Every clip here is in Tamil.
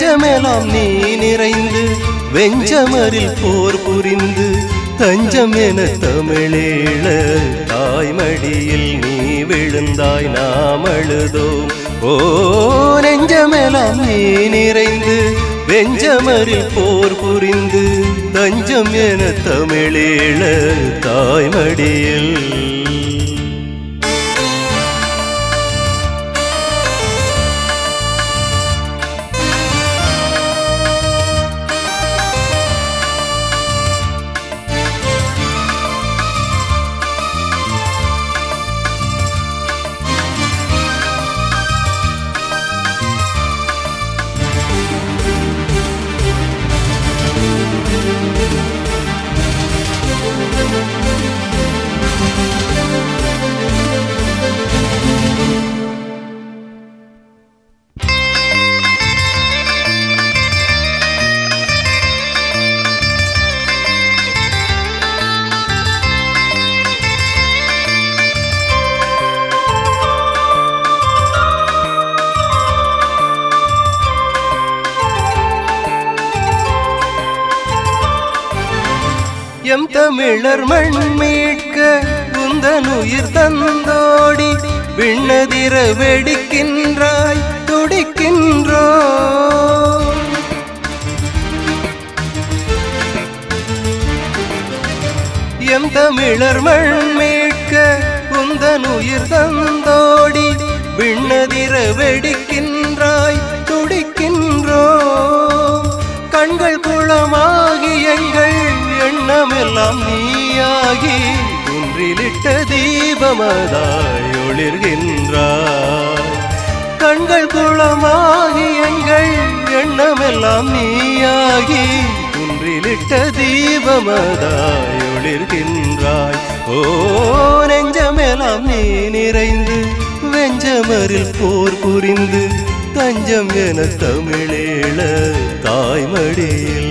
நெஞ்சமெல்லாம் நீ நிறைந்து வெஞ்சமரில் போர் புரிந்து தஞ்சம் என தமிழேழ தாய்மடியில் நீ விழுந்தாய் நாம் அழுதோம் ஓ நெஞ்சமெல்லாம் நீ நிறைந்து வெஞ்சமரில் போர் புரிந்து தஞ்சம் என தமிழேழ தாய்மடியில் எம் தமிழர் மண் மீட்க உந்தன் உயிர் தந்தோடி விண்ணதிர வெடிக்கின்றாய் துடிக்கின்றோ எம் தமிழர் மண் மீட்க உந்தன் உயிர் தந்தோடி விண்ணதிர வெடிக்கின்றாய் துடிக்கின்றோ கண்கள் குளமாகி எங்கள் எண்ணமெல்லாம் நீயாகி குன்றிலிட்ட தீபமதாய் ஒளிர்கின்றாய் கண்கள் குளமாகி எங்கள் எண்ணமெல்லாம் நீயாகி குன்றிலிட்ட தீபமதாய் ஒளிர்கின்றாய் ஓ நெஞ்சமெல்லாம் நீ நிறைந்து வெஞ்சமரில் போர் புரிந்து தஞ்சம் என தமிழேழ தாய்மடியில்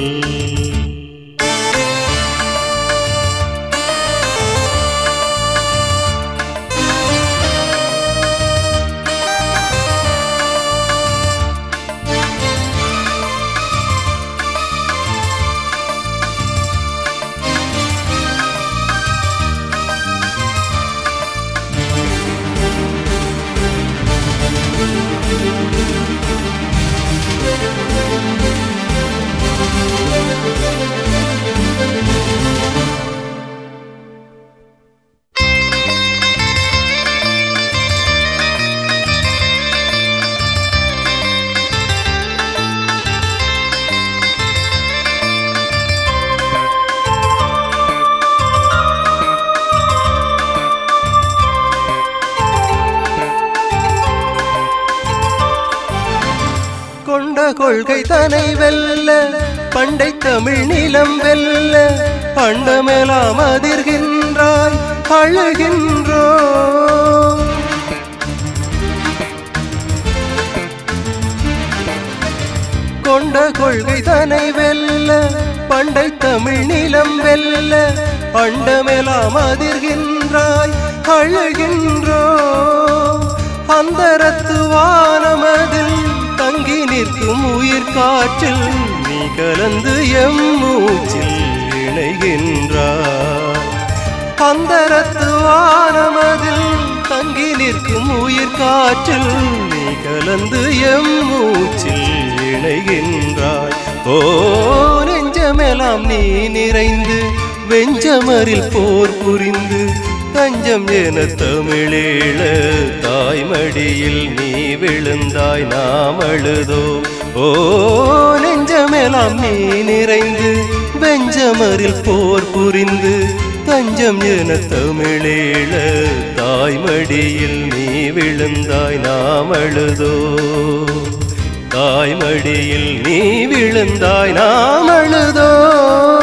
கொண்ட கொள்கை தனை வெல்ல பண்டை தமிழ் நிலம் வெல்ல அண்டமெலாம் அதிர்கின்றாய் அழுகின்றோ கொண்ட கொள்கை தனை வெல்ல பண்டை தமிழ் நிலம் வெல்ல அண்டமெலாம் அதிர்கின்றாய் அழுகின்றோ அந்தரத்து வானமதில் தங்கி நிற்கும் உயிர் காற்றில் நீ கலந்து எம் மூச்சில் இணைகின்றாய் அந்தரத்து வானமதில் தங்கி நிற்கும் உயிர் காற்றில் நீ கலந்து எம் மூச்சில் இணைகின்றாய் ஓ நெஞ்சமெல்லாம் நீ நிறைந்து வெஞ்சமரில் போர் புரிந்து தஞ்சம் என தமிழேழ தாய்மடியில் நீ விழுந்தாய் நாம் அழுதோ ஓ நெஞ்சமெல்லாம் நீ நிறைந்து வெஞ்சமரில் போர் புரிந்து தஞ்சம் என தமிழேழ தாய்மடியில் நீ விழுந்தாய் நாம் அழுதோ தாய்மடியில் நீ விழுந்தாய் நாம் அழுதோ